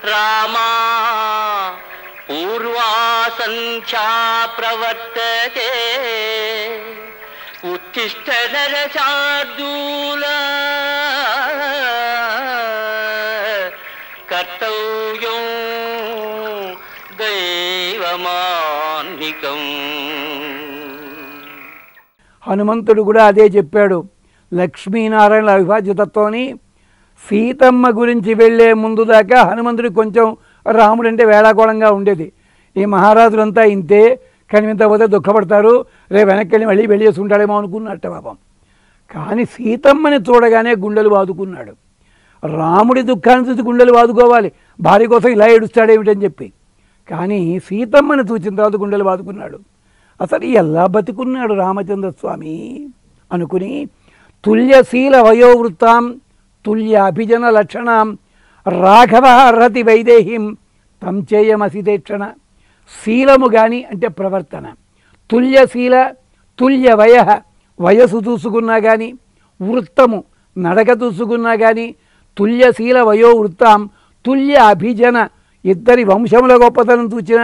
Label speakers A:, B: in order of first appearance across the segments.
A: రామా పూర్వా సంఖ్యా ప్రవర్తతే ఉత్తిష్ట నరశార్దూల కర్తవ్యం దైవమాన్నికం
B: హనుమంతుడు కూడా అదే చెప్పాడు లక్ష్మీనారాయణ అవిభాజ్యతత్వాన్ని సీతమ్మ గురించి వెళ్ళే ముందు దాకా హనుమంతుడు కొంచెం రాముడు అంటే వేళాకోళంగా ఉండేది ఈ మహారాజులంతా ఇంతే కనివింత పోతే దుఃఖపడతారు రేపు వెనక్కి వెళ్ళి మళ్ళీ వెళ్ళి చేసుకుంటాడేమో అనుకున్నట్ట పాపం కానీ సీతమ్మని చూడగానే గుండెలు బాదుకున్నాడు రాముడి దుఃఖాన్ని చూసి గుండెలు బాదుకోవాలి భార్య కోసం ఇలా ఏడుస్తాడేమిటని చెప్పి కానీ సీతమ్మని చూసిన తర్వాత గుండెలు బాదుకున్నాడు అసలు ఎలా బతుకున్నాడు రామచంద్ర స్వామి అనుకుని తుల్యశీల వయోవృత్తాం తుల్య అభిజన లక్షణం రాఘవ రతి వైదేహిం తం చేయమసిదేక్షణ శీలము గాని అంటే ప్రవర్తన తుల్యశీల తుల్య వయ వయసు చూసుకున్నా కానీ వృత్తము నడక చూసుకున్నా కానీ తుల్యశీల వయో వృత్తాం తుల్య అభిజన ఇద్దరి వంశముల గొప్పతనం చూచిన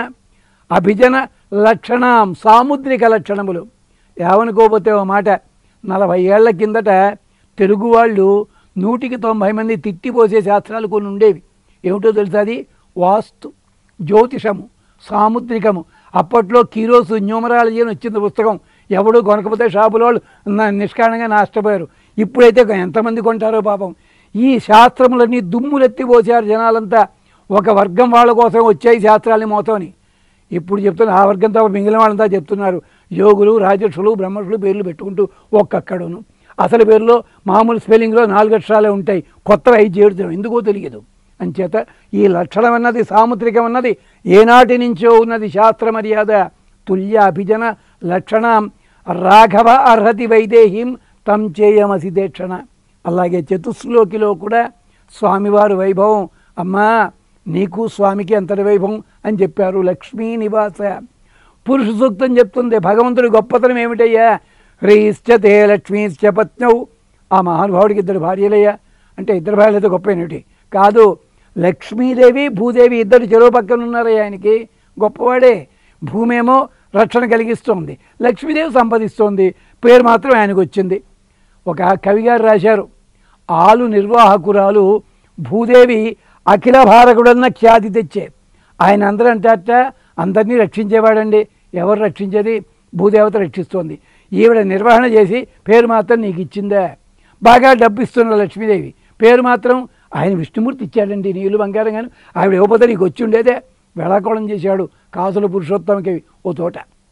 B: అభిజన లక్షణం సాముద్రిక లక్షణములు ఏమనుకోకపోతే ఓ మాట నలభై ఏళ్ల కిందట తెలుగు వాళ్ళు నూటికి తొంభై మంది తిట్టిపోసే శాస్త్రాలు కొన్ని ఉండేవి ఏమిటో తెలుసా అది వాస్తు జ్యోతిషము సాముద్రికము అప్పట్లో కీరోసు న్యూమరాలజీ అని వచ్చింది పుస్తకం ఎవడు కొనకపోతే షాపుల వాళ్ళు నా- నిష్కారణంగా నష్టపోయారు ఇప్పుడైతే ఎంతమంది కొంటారో పాపం ఈ శాస్త్రములన్నీ దుమ్ములెత్తిపోసారు జనాలంతా ఒక వర్గం వాళ్ళ కోసం వచ్చాయి శాస్త్రాలని మోతమని ఇప్పుడు చెప్తున్న ఆ వర్గం తప్ప మిగిలిన వాళ్ళంతా చెప్తున్నారు యోగులు రాజర్షులు బ్రహ్మర్షులు పేర్లు పెట్టుకుంటూ ఒక్కక్కడును అసలు పేరులో మామూలు స్పెల్లింగ్లో నాలుగు అక్షరాలే ఉంటాయి కొత్తవి ఐదు చేరుతాం ఎందుకో తెలియదు అంచేత ఈ లక్షణం అన్నది సాముద్రికం అన్నది ఏనాటి నుంచో ఉన్నది శాస్త్ర మర్యాద తుల్య అభిజన లక్షణం రాఘవ అర్హతి వైదేహిం తం చేయమసి దేక్షణ అలాగే చతుశ్లోకిలో కూడా స్వామివారు వైభవం అమ్మా నీకు స్వామికి అంతటి వైభవం అని చెప్పారు లక్ష్మీ నివాస పురుష సూక్తం చెప్తుంది భగవంతుడి గొప్పతనం ఏమిటయ్యా హ్రీశ్చతే లక్ష్మీశ్చ పత్నౌ ఆ మహానుభావుడికి ఇద్దరు భార్యలయ్యా అంటే ఇద్దరు భార్యలతో గొప్ప ఏమిటి కాదు లక్ష్మీదేవి భూదేవి ఇద్దరు చెరువు పక్కన ఉన్నారయ్యా ఆయనకి గొప్పవాడే భూమేమో రక్షణ కలిగిస్తోంది లక్ష్మీదేవి సంపదిస్తోంది పేరు మాత్రం ఆయనకు వచ్చింది ఒక కవి గారు రాశారు ఆలు నిర్వాహకురాలు భూదేవి అఖిల భారకుడన్న ఖ్యాతి తెచ్చే ఆయన అందరూ అంటారట అందరినీ రక్షించేవాడండి ఎవరు రక్షించేది భూదేవత రక్షిస్తోంది ఈవిడ నిర్వహణ చేసి పేరు మాత్రం నీకు ఇచ్చిందా బాగా డబ్బు ఇస్తున్న లక్ష్మీదేవి పేరు మాత్రం ఆయన విష్ణుమూర్తి ఇచ్చాడండి నీళ్ళు బంగారం కానీ ఆవిడ ఇవ్వకపోతే నీకు వచ్చి ఉండేదే వేళాకోళం చేశాడు కాసుల పురుషోత్తమకి ఓ తోట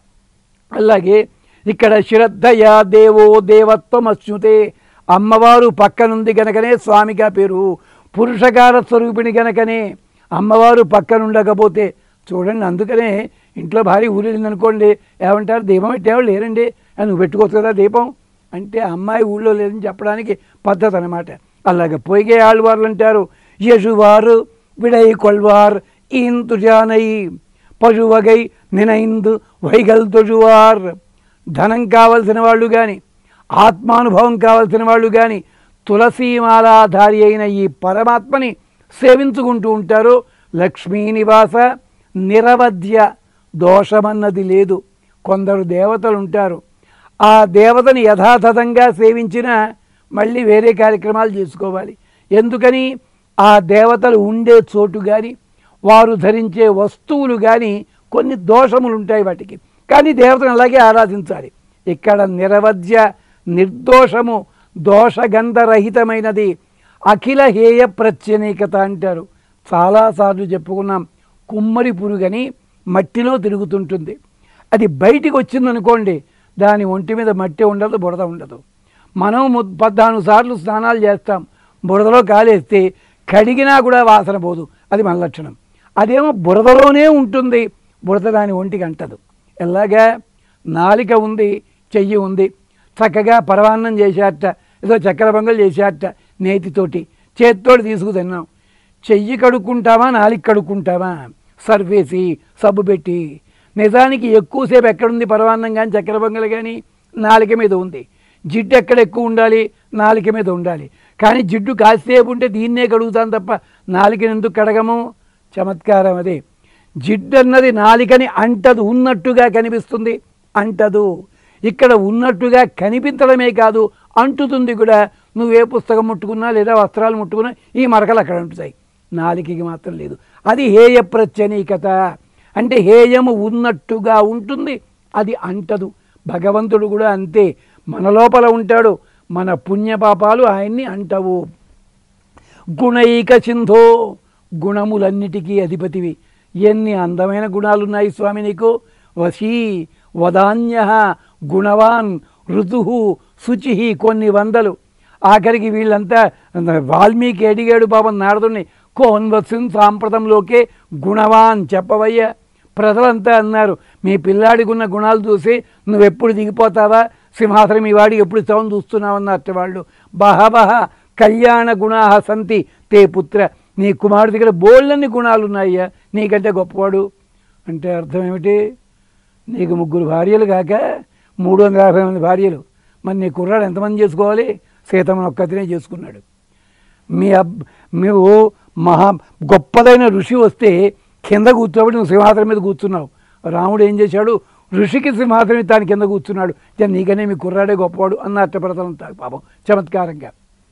B: అలాగే ఇక్కడ శ్రద్ధయా దేవో దేవత్వం అశ్నుతే అమ్మవారు పక్కనుంది గనకనే స్వామిగా పేరు పురుషకార స్వరూపిణి గనకనే అమ్మవారు పక్కనుండకపోతే చూడండి అందుకనే ఇంట్లో భార్య ఊరెళ్ళిందనుకోండి ఏమంటారు దీపం పెట్టేవాళ్ళు లేరండి "ఆ, నువ్వు పెట్టుకోవచ్చు కదా దీపం అంటే అమ్మాయి ఊళ్ళో లేదని చెప్పడానికి పద్ధతి అనమాట అలాగే పొయ్గే ఆళ్వార్లు అంటారు యశువారు విడై కొల్వార్ ఇంతు జానై పశువగై నినైందు వైగల్ తొజువార్ ధనం కావలసిన వాళ్ళు కానీ ఆత్మానుభవం కావలసిన వాళ్ళు కానీ తులసీమాలాధారి అయిన ఈ పరమాత్మని సేవించుకుంటూ ఉంటారు లక్ష్మీ నివాస నిరవధ్య దోషమన్నది లేదు కొందరు దేవతలు ఉంటారు ఆ దేవతని యథాతథంగా సేవించిన మళ్ళీ వేరే కార్యక్రమాలు చేసుకోవాలి ఎందుకని ఆ దేవతలు ఉండే చోటు కానీ వారు ధరించే వస్తువులు కానీ కొన్ని దోషములు ఉంటాయి వాటికి కానీ దేవతను అలాగే ఆరాధించాలి ఇక్కడ నిరవధ్య నిర్దోషము దోషగంధరహితమైనది అఖిల హేయ ప్రత్యనీకత అంటారు చాలాసార్లు చెప్పుకున్నాం కుమ్మరి పురుగని మట్టిలో తిరుగుతుంటుంది అది బయటికి వచ్చిందనుకోండి దాని ఒంటి మీద మట్టి ఉండదు బురద ఉండదు మనం ము- పద్నాలుగు సార్లు స్నానాలు చేస్తాం బురదలో కాలేస్తే కడిగినా కూడా వాసన పోదు అది మన లక్షణం అదేమో బురదలోనే ఉంటుంది బురద దాని ఒంటికి అంటదు ఎలాగా నాలిక ఉంది చెయ్యి ఉంది చక్కగా పరవాన్నం చేసేట ఏదో చక్కెర పొంగల్ చేసేట నేతితోటి చేతితోటి తీసుకు తిన్నాం చెయ్యి కడుక్కుంటావా నాలిక కడుక్కుంటావా సర్ఫేసి సబ్బు పెట్టి నిజానికి ఎక్కువసేపు ఎక్కడుంది పరవాన్నం కానీ చక్కెర పొంగల్ కానీ నాలిక మీద ఉంది జిడ్డు ఎక్కడ ఎక్కువ ఉండాలి నాలిక మీద ఉండాలి కానీ జిడ్డు కాసేపు ఉంటే దీన్నే కడుగుతాను తప్ప నాలికని ఎందుకు కడగము చమత్కారం అది జిడ్డన్నది నాలికని అంటదు ఉన్నట్టుగా కనిపిస్తుంది అంటదు ఇక్కడ ఉన్నట్టుగా కనిపించడమే కాదు అంటుతుంది కూడా నువ్వు ఏ పుస్తకం ముట్టుకున్నా లేదా వస్త్రాలు ముట్టుకున్నా ఈ మరకలు అక్కడ ఉంటుతాయి నాలికకి మాత్రం లేదు అది హేయ ప్రత్యనీకత అంటే హేయము ఉన్నట్టుగా ఉంటుంది అది అంటదు భగవంతుడు కూడా అంతే మన లోపల ఉంటాడు మన పుణ్యపాపాలు ఆయన్ని అంటవు గుణైక సింధో గుణములన్నిటికీ అధిపతివి ఎన్ని అందమైన గుణాలున్నాయి స్వామి నీకు వశీ వదాన్య గుణవాన్ ఋతు శుచి కొన్ని వందలు ఆఖరికి వీళ్ళంతా వాల్మీకి అడిగాడు పాపం నారదుని కోన్వత్సిన్ సాంప్రదంలోకే గుణవాన్ చెప్పవయ్యా ప్రజలంతా అన్నారు మీ పిల్లాడికి ఉన్న గుణాలు చూసి నువ్వెప్పుడు దిగిపోతావా సింహాసనం ఈ వాడికి ఎప్పుడు ఇస్తావని చూస్తున్నావన్నట్టు వాళ్ళు బహబహ కళ్యాణ గుణా సంతి తే పుత్ర నీ కుమారుడి దగ్గర బోళ్ళన్ని గుణాలు ఉన్నాయ్యా నీకంటే గొప్పవాడు అంటే అర్థం ఏమిటి నీకు ముగ్గురు భార్యలు కాక మూడు వందల యాభై మంది భార్యలు మరి నీ కుర్రాడు ఎంతమంది చేసుకోవాలి సీతమ్మను ఒక్కతినే చేసుకున్నాడు మీ అబ్ నువ్వు మహా గొప్పదైన ఋషి వస్తే కింద కూర్చోబడి నువ్వు సింహాసనం మీద కూర్చున్నావు రాముడు ఏం చేశాడు ఋషికి సింహాసనం మీద తాను కింద కూర్చున్నాడు జర నీకనే మీ కుర్రాడే గొప్పవాడు అన్న అట్టపడతలు పాపం చమత్కారంగా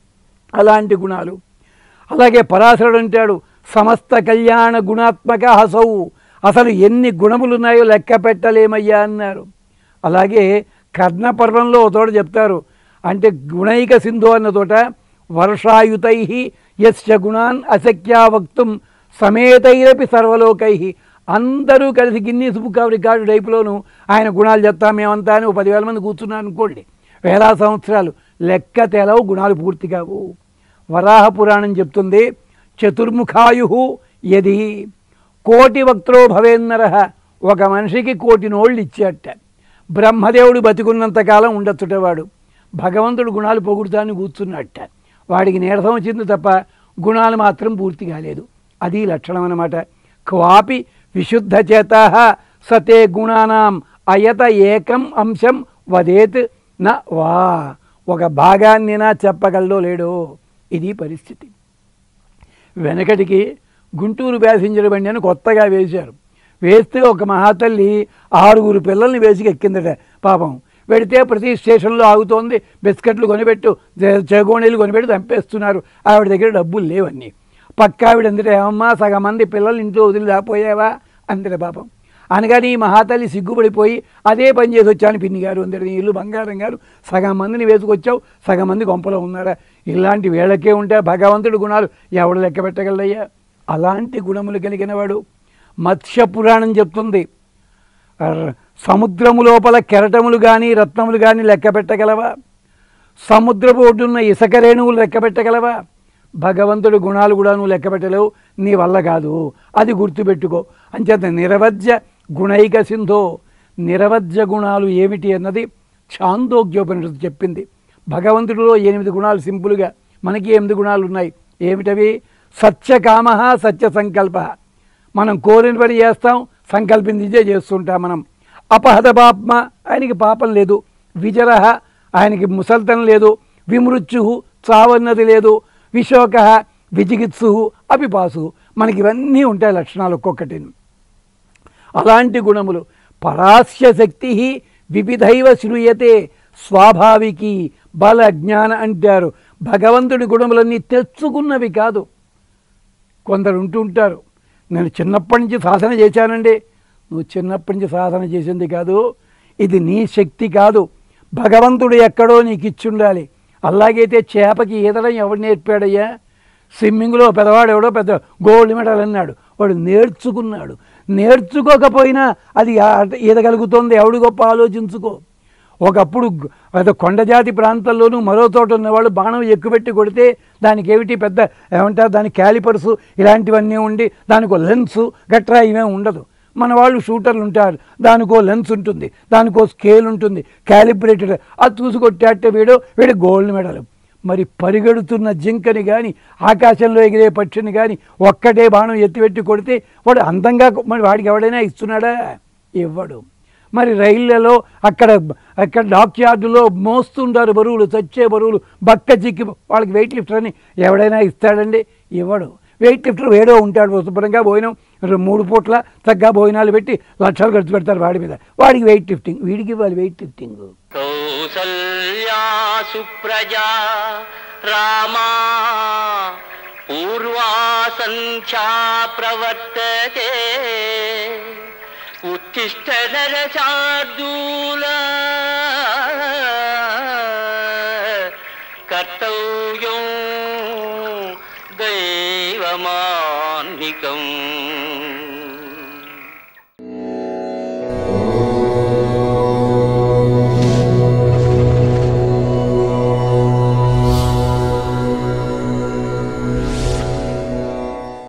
B: అలాంటి గుణాలు అలాగే పరాశరుడు అంటాడు సమస్త కళ్యాణ గుణాత్మక హసౌ అసలు ఎన్ని గుణములు ఉన్నాయో లెక్క పెట్టలేమయ్యా అన్నారు అలాగే కర్ణపర్వంలో ఒక తోట చెప్తారు అంటే గుణైక సింధు అన్న తోట వర్షాయుతై యస్య గుణాన్ అశక్యా వక్తుం సమేతైరపి సర్వలోకై అందరూ కలిసి గిన్నీస్ బుక్ ఆఫ్ రికార్డు టైపులోను ఆయన గుణాలు చెప్తాం మేమంతా అని ఓ పదివేల మంది కూర్చున్నారు అనుకోండి వేల సంవత్సరాలు లెక్క తెలవు గుణాలు పూర్తి కావు వరాహ పురాణం చెప్తుంది చతుర్ముఖాయు యది కోటి వక్త్రో భవేన్నర ఒక మనిషికి కోటి నోళ్ళు ఇచ్చేట బ్రహ్మదేవుడు బతికున్నంతకాలం ఉండొచ్చుట వాడు భగవంతుడు గుణాలు పొగుడుతాన్ని కూర్చున్నట్ట వాడికి నీరసం వచ్చింది తప్ప గుణాలు మాత్రం పూర్తి కాలేదు అది లక్షణం అన్నమాట క్వాపి విశుద్ధ చేత సతే గుణానాం అయత ఏకం అంశం వదేత్ న వా ఒక భాగాన్నినా చెప్పగలడో లేడో ఇది పరిస్థితి వెనకటికి గుంటూరు ప్యాసింజర్ బండి అని కొత్తగా వేశారు వేస్తే ఒక మహాతల్లి ఆరుగురు పిల్లల్ని వేసి ఎక్కిందట పాపం పెడితే ప్రతి స్టేషన్లో ఆగుతోంది బిస్కెట్లు కొనిపెట్టు చే- చేగోణీలు కొనిపెట్టి చంపేస్తున్నారు ఆవిడ దగ్గర డబ్బులు లేవన్నీ పక్క ఆవిడ అందుకే ఏమమ్మా సగం మంది పిల్లలు ఇంట్లో వదిలి రాపోయావా అందుకే పాపం అనగానే ఈ మహాతల్లి సిగ్గుపడిపోయి అదే పని చేసి వచ్చాను పిన్ని గారు అందరి ఇల్లు బంగారం గారు సగం మందిని వేసుకొచ్చావు సగం మంది గొంపలో ఉన్నారా ఇలాంటి వేళకే ఉంటే భగవంతుడి గుణాలు ఎవడు లెక్క పెట్టగలయ్యా అలాంటి గుణములు కలిగిన వాడు మత్స్య పురాణం చెప్తుంది అర్- సముద్రము లోపల కెరటములు కానీ రత్నములు కానీ లెక్క పెట్టగలవా సముద్రపు ఒడ్డున్న ఇసుక రేణువులు లెక్క పెట్టగలవా భగవంతుడి గుణాలు కూడా నువ్వు లెక్క పెట్టలేవు నీ వల్ల కాదు అది గుర్తుపెట్టుకో అంచేత నిరవధ్య గుణైక సింధో నిరవధ్య గుణాలు ఏమిటి అన్నది ఛాందోగ్యోపనిషత్తు చెప్పింది భగవంతుడిలో ఎనిమిది గుణాలు సింపుల్గా మనకి ఎనిమిది గుణాలు ఉన్నాయి ఏమిటవి సత్యకామ సత్య సంకల్ప మనం కోరిన పని చేస్తాం సంకల్పించే చేస్తుంటాం మనం అపహత పాపమ ఆయనకి పాపం లేదు విజరహ ఆయనకి ముసల్తనం లేదు విమృత్యు చావన్నది లేదు విశోక విజిగిత్సు అపిపాసు మనకి ఇవన్నీ ఉంటాయి లక్షణాలు ఒక్కొక్కటి అలాంటి గుణములు పరాస్య శక్తి వివిధైవ శ్రూయతే స్వాభావికి బల జ్ఞాన అంటారు భగవంతుడి గుణములన్నీ తెచ్చుకున్నవి కాదు కొందరు ఉంటూ ఉంటారు నేను చిన్నప్పటి నుంచి సాధన చేశానండి నువ్వు చిన్నప్పటి నుంచి సాధన చేసింది కాదు ఇది నీ శక్తి కాదు భగవంతుడు ఎక్కడో నీకు ఇచ్చి ఉండాలి అలాగైతే చేపకి ఈదడం ఎవడు నేర్పాడయ్యా స్విమ్మింగ్లో పెద్దవాడు ఎవడో పెద్ద గోల్డ్ మెడల్ అన్నాడు వాడు నేర్చుకున్నాడు నేర్చుకోకపోయినా అది ఆ- ఈదగలుగుతోంది ఎవడు గొప్ప ఆలోచించుకో ఒకప్పుడు గ- అది కొండజాతి ప్రాంతాల్లోనూ మరో చోట ఉన్నవాళ్ళు బాణం ఎక్కుపెట్టి కొడితే దానికి ఏమిటి పెద్ద ఏమంటారు దాని క్యాలిపర్సు ఇలాంటివన్నీ ఉండి దానికో లెన్సు గట్రా ఇవేం ఉండదు మన వాళ్ళు షూటర్లు ఉంటారు దానికో లెన్స్ ఉంటుంది దానికో స్కేల్ ఉంటుంది క్యాలిబ్రేటెడ్ అది చూసుకొట్టాటే వీడు వీడు గోల్డ్ మెడల్ మరి పరిగెడుతున్న జింకని కానీ ఆకాశంలో ఎగిరే పక్షిని కానీ ఒక్కటే బాణం ఎత్తిపెట్టి కొడితే వాడు అందంగా కొ- మరి వాడికి ఎవడైనా ఇస్తున్నాడా ఇవ్వడు మరి రైళ్లలో అక్కడ అక్కడ డాక్ యార్డులో మోస్తుంటారు బరువులు చచ్చే బరువులు బక్క చిక్కి వాళ్ళకి వెయిట్ లిఫ్టర్ అని ఎవడైనా ఇస్తాడండి ఇవ్వడు వెయిట్ లిఫ్టర్ వేడో ఉంటాడు శుభ్రంగా భోజనం రెండు మూడు పూట్ల చక్కగా భోజనాలు పెట్టి లక్షలు ఖర్చు పెడతారు వాడి మీద వాడికి వెయిట్ లిఫ్టింగ్ వీడికి ఇవ్వాలి వెయిట్ లిఫ్టింగ్
A: కౌసల్యా సుప్రజా రామా పూర్వా సంఖ్యా ప్రవర్తతే ఉత్తిష్ట నరశార్దూల కర్తవ్యం దైవమాన్నికం